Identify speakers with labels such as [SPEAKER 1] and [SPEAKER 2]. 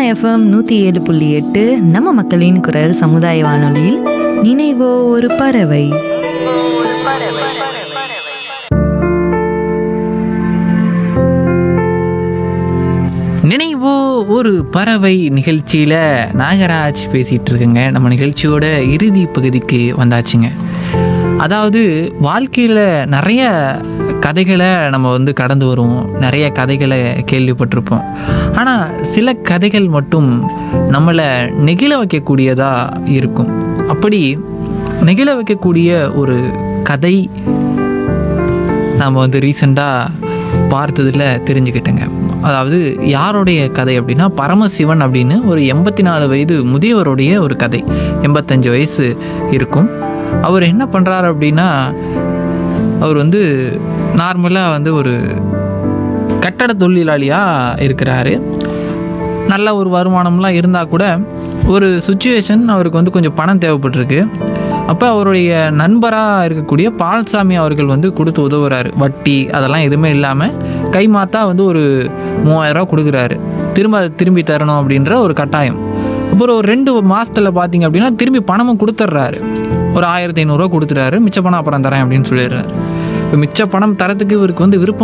[SPEAKER 1] FM நூற்றி ஏழு புள்ளி எட்டு நம்ம மக்களின் குரல் சமுதாய வானொலியில் நினைவோ ஒரு பறவை
[SPEAKER 2] நினைவோ ஒரு பறவை நிகழ்ச்சியில் நாகராஜ் பேசிகிட்டு இருக்குங்க நம்ம நிகழ்ச்சியோட இறுதி பகுதிக்கு வந்தாச்சுங்க அதாவது வாழ்க்கையில் நிறைய கதைகளை நம்ம வந்து கடந்து வருவோம் நிறைய கதைகளை கேள்விப்பட்டிருப்போம் ஆனால் சில கதைகள் மட்டும் நம்மளை நெகிழ வைக்கக்கூடியதாக இருக்கும் அப்படி நெகிழ வைக்கக்கூடிய ஒரு கதை நாம் வந்து ரீசெண்டாக பார்த்ததில் தெரிஞ்சுக்கிட்டேங்க அதாவது யாருடைய கதை அப்படின்னா பரமசிவன் அப்படின்னு ஒரு எண்பத்தி நாலு வயது முதியவருடைய ஒரு கதை எண்பத்தஞ்சு வயசு இருக்கும் அவர் என்ன பண்ணுறாரு அப்படின்னா அவர் வந்து நார்மலாக வந்து ஒரு கட்டட தொழிலாளியாக இருக்கிறாரு நல்ல ஒரு வருமானம்லாம் இருந்தால் கூட ஒரு சுச்சுவேஷன் அவருக்கு வந்து கொஞ்சம் பணம் தேவைப்பட்டிருக்கு அப்போ அவருடைய நண்பராக இருக்கக்கூடிய பால்சாமி அவர்கள் வந்து கொடுத்து உதவுறாரு வட்டி அதெல்லாம் எதுவுமே இல்லாமல் கை மாத்தா வந்து ஒரு மூவாயிரரூவா கொடுக்குறாரு திரும்ப அதை திரும்பி தரணும் அப்படின்ற ஒரு கட்டாயம் அப்புறம் ஒரு ரெண்டு மாதத்தில் பார்த்தீங்க அப்படின்னா திரும்பி பணமும் கொடுத்துட்றாரு ஒரு ஆயிரத்தி ஐநூறுரூவா கொடுத்துறாரு மிச்ச பணம் அப்புறம் தரேன் அப்படின்னு சொல்லிடுறாரு இப்போ மிச்ச பணம் தரத்துக்கு இவருக்கு வந்து விருப்பம்